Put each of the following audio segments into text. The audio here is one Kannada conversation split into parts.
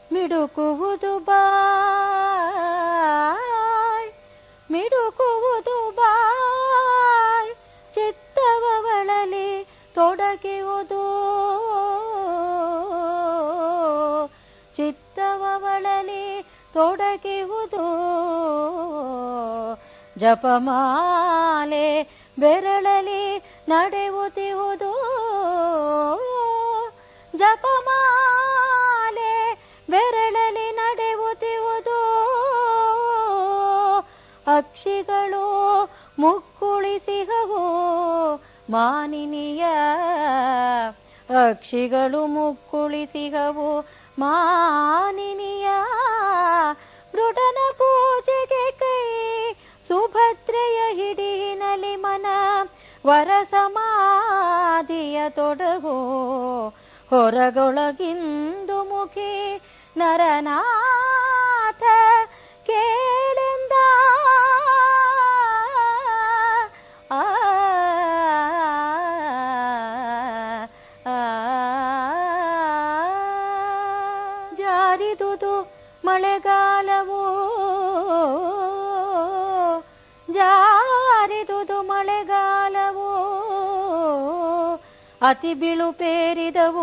ಮಿಡುಕುವುದು ಬಾಯ್ ಮಿಡುಕುವುದು ಬಾಯ್ ಚಿತ್ತವಳಲಿ ತೊಡಗುವುದು ಚಿತ್ತವಳಲಿ ತೊಡಗುವುದು ಜಪಮಾಲೆ ಬೆರಳಲಿ ನಡೆಯುತ್ತಿಹುದು ಜಪಮಾಲೆ ಬೆರಳಲಿ ನಡೆಯುತ್ತಿಹುದು ಅಕ್ಷಿಗಳು ಮುಕ್ಕುಳಿಸಿಹವು ಮಾನಿನಿಯ ಅಕ್ಷಿಗಳು ಮುಕ್ಕುಳಿಸಿಹವು ಮಾನಿನಿಯ ಮೃಡನ ಪೂಜೆಗೆ ಕೈ ಸುಭದ್ರೆಯ ಹಿಡಿಯಿನಲಿ ಮನ ವರ ಸಮಾಧಿಯ ತೊಡಗು ಹೊರಗೊಳಗಿಂದು ಮುಖಿ ನರನಾಥ ಕೇಳೆಂದ ಆ, ಆ, ಜಾರಿದುದು ಮಳೆಗಾಲವು ಜಾರಿದುದು ಮಳೆಗಾಲವು ಅತಿ ಬಿಳುಪೇರಿದವು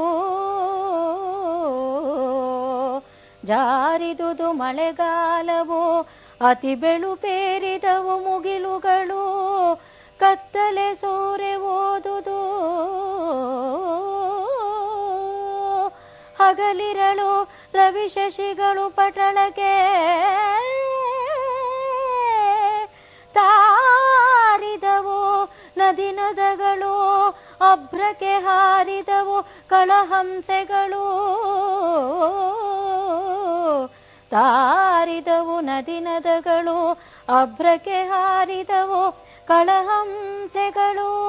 ಜಾರಿದುದು ಮಳೆಗಾಲವು ಅತಿ ಬೆಳುಪೇರಿದವು ಮುಗಿಲುಗಳು ಕತ್ತಲೆ ಸೂರೆ ಓದುದು ಹಗಲಿರಳು ರವಿ ಶಶಿಗಳು ಪಟಳಕ್ಕೆ ತಾರಿದವು ನದಿ ನದಗಳು ಅಭ್ರಕ್ಕೆ ಹಾರಿದವು ಕಳಹಂಸೆಗಳು ತಾರಿದವು ನದಿ ನದಗಳು ಅಭ್ರಕ್ಕೆ ಹಾರಿದವು ಕಳಹಂಸೆಗಳು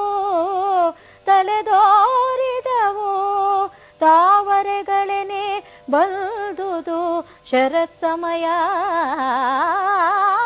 ತಲೆದೋರಿದವು ತಾವರೆಗಳೇನೆ ಬಂದುದು ಶರತ್ ಸಮಯ